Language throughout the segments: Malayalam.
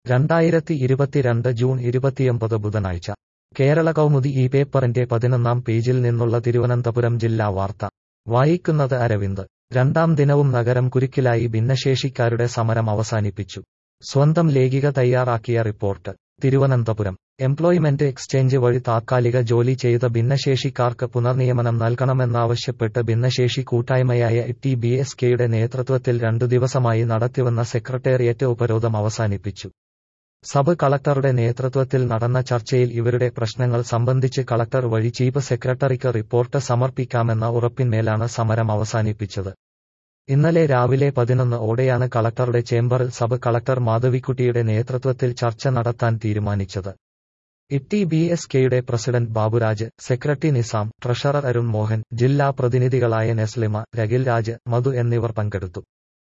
രണ്ടായിരത്തി ഇരുപത്തിരണ്ട് ജൂൺ ഇരുപത്തിയൊമ്പത് ബുധനാഴ്ച കേരള കൗമുദി ഈ പേപ്പറിന്റെ പതിനൊന്നാം പേജിൽ നിന്നുള്ള തിരുവനന്തപുരം ജില്ലാ വാർത്ത വായിക്കുന്നത് അരവിന്ദ് രണ്ടാം ദിനവും നഗരം കുരുക്കിലായി ഭിന്നശേഷിക്കാരുടെ സമരം അവസാനിപ്പിച്ചു സ്വന്തം ലേഖിക തയ്യാറാക്കിയ റിപ്പോർട്ട് തിരുവനന്തപുരം എംപ്ലോയ്മെന്റ് എക്സ്ചേഞ്ച് വഴി താത്കാലിക ജോലി ചെയ്ത ഭിന്നശേഷിക്കാർക്ക് പുനർനിയമനം നൽകണമെന്നാവശ്യപ്പെട്ട് ഭിന്നശേഷി കൂട്ടായ്മയായ ടി ബി എസ് കെയുടെ നേതൃത്വത്തിൽ രണ്ടു ദിവസമായി നടത്തിവന്ന സെക്രട്ടേറിയറ്റ് ഉപരോധം അവസാനിപ്പിച്ചു സബ് കളക്ടറുടെ നേതൃത്വത്തിൽ നടന്ന ചർച്ചയിൽ ഇവരുടെ പ്രശ്നങ്ങൾ സംബന്ധിച്ച് കളക്ടർ വഴി ചീഫ് സെക്രട്ടറിക്ക് റിപ്പോർട്ട് സമർപ്പിക്കാമെന്ന ഉറപ്പിന്മേലാണ് സമരം അവസാനിപ്പിച്ചത് ഇന്നലെ രാവിലെ പതിനൊന്ന് ഓടെയാണ് കളക്ടറുടെ ചേംബറിൽ സബ് കളക്ടർ മാധവിക്കുട്ടിയുടെ നേതൃത്വത്തിൽ ചർച്ച നടത്താൻ തീരുമാനിച്ചത് ഇട്ടി ബി എസ് കെയുടെ president Baburaj secretary Nizam treasurer Arun Mohan ജില്ലാ പ്രതിനിധികളായ നെസ്ലിമ രഗിൽ രാജ് മധു എന്നിവർ പങ്കെടുത്തു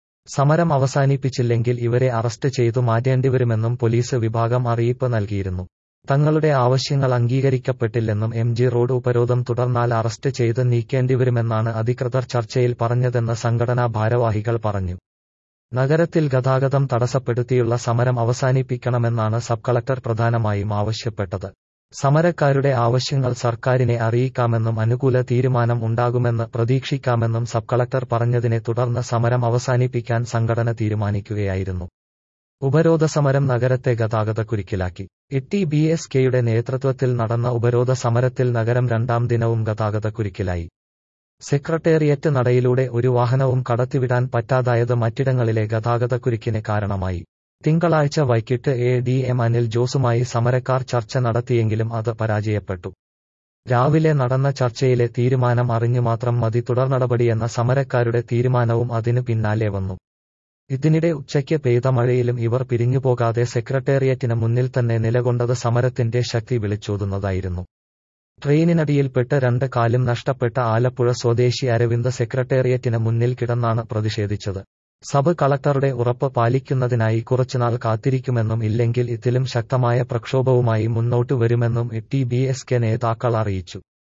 സമരം അവസാനിപ്പിച്ചില്ലെങ്കിൽ ഇവരെ അറസ്റ്റ് ചെയ്തു മാറ്റേണ്ടിവരുമെന്നും പോലീസ് വിഭാഗം അറിയിപ്പ് നൽകിയിരുന്നു തങ്ങളുടെ ആവശ്യങ്ങൾ അംഗീകരിക്കപ്പെട്ടില്ലെന്നും എം ജി റോഡ് ഉപരോധം തുടർന്നാൽ അറസ്റ്റ് ചെയ്ത് നീക്കേണ്ടിവരുമെന്നാണ് അധികൃതർ ചർച്ചയിൽ പറഞ്ഞതെന്ന് സംഘടനാ ഭാരവാഹികൾ പറഞ്ഞു നഗരത്തിൽ ഗതാഗതം തടസ്സപ്പെടുത്തിയുള്ള സമരം അവസാനിപ്പിക്കണമെന്നാണ് സബ് കളക്ടർ പ്രധാനമായും ആവശ്യപ്പെട്ടത് സമരക്കാരുടെ ആവശ്യങ്ങൾ സർക്കാരിനെ അറിയിക്കാമെന്നും അനുകൂല തീരുമാനം ഉണ്ടാകുമെന്ന് പ്രതീക്ഷിക്കാമെന്നും സബ് കളക്ടർ പറഞ്ഞതിനെ തുടർന്ന് സമരം അവസാനിപ്പിക്കാൻ സംഘടന തീരുമാനിക്കുകയായിരുന്നു ഉപരോധ സമരം നഗരത്തെ ഗതാഗതക്കുരുക്കിലാക്കി ഇട്ടി ബി എസ് കെയുടെ നേതൃത്വത്തിൽ നടന്ന ഉപരോധ സമരത്തിൽ നഗരം രണ്ടാം ദിനവും ഗതാഗതക്കുരുക്കിലായി സെക്രട്ടേറിയറ്റ് നടയിലൂടെ ഒരു വാഹനവും കടത്തിവിടാൻ പറ്റാതായത് മറ്റിടങ്ങളിലെ ഗതാഗതക്കുരുക്കിന് കാരണമായി തിങ്കളാഴ്ച വൈകിട്ട് എ ഡി എം അനിൽ ജോസുമായി സമരക്കാർ ചർച്ച നടത്തിയെങ്കിലും അത് പരാജയപ്പെട്ടു രാവിലെ നടന്ന ചർച്ചയിലെ തീരുമാനം അറിഞ്ഞു മാത്രം മതി തുടർനടപടിയെന്ന സമരക്കാരുടെ തീരുമാനവും അതിനു പിന്നാലെ വന്നു ഇതിനിടെ ഉച്ചയ്ക്ക് പെയ്ത മഴയിലും ഇവർ പിരിഞ്ഞുപോകാതെ സെക്രട്ടേറിയറ്റിന് മുന്നിൽ തന്നെ നിലകൊണ്ടത് സമരത്തിന്റെ ശക്തി വിളിച്ചോതുന്നതായിരുന്നു ട്രെയിനിനടിയിൽപ്പെട്ട് രണ്ട് കാലും നഷ്ടപ്പെട്ട ആലപ്പുഴ സ്വദേശി അരവിന്ദ് സെക്രട്ടേറിയറ്റിന് മുന്നിൽ കിടന്നാണ് പ്രതിഷേധിച്ചത് സബ് കളക്ടറുടെ ഉറപ്പ് പാലിക്കുന്നതിനായി കുറച്ചുനാൾ കാത്തിരിക്കുമെന്നും ഇല്ലെങ്കിൽ ഇതിലും ശക്തമായ പ്രക്ഷോഭവുമായി മുന്നോട്ടു വരുമെന്നും ടി ബി എസ് കെ നേതാക്കൾ അറിയിച്ചു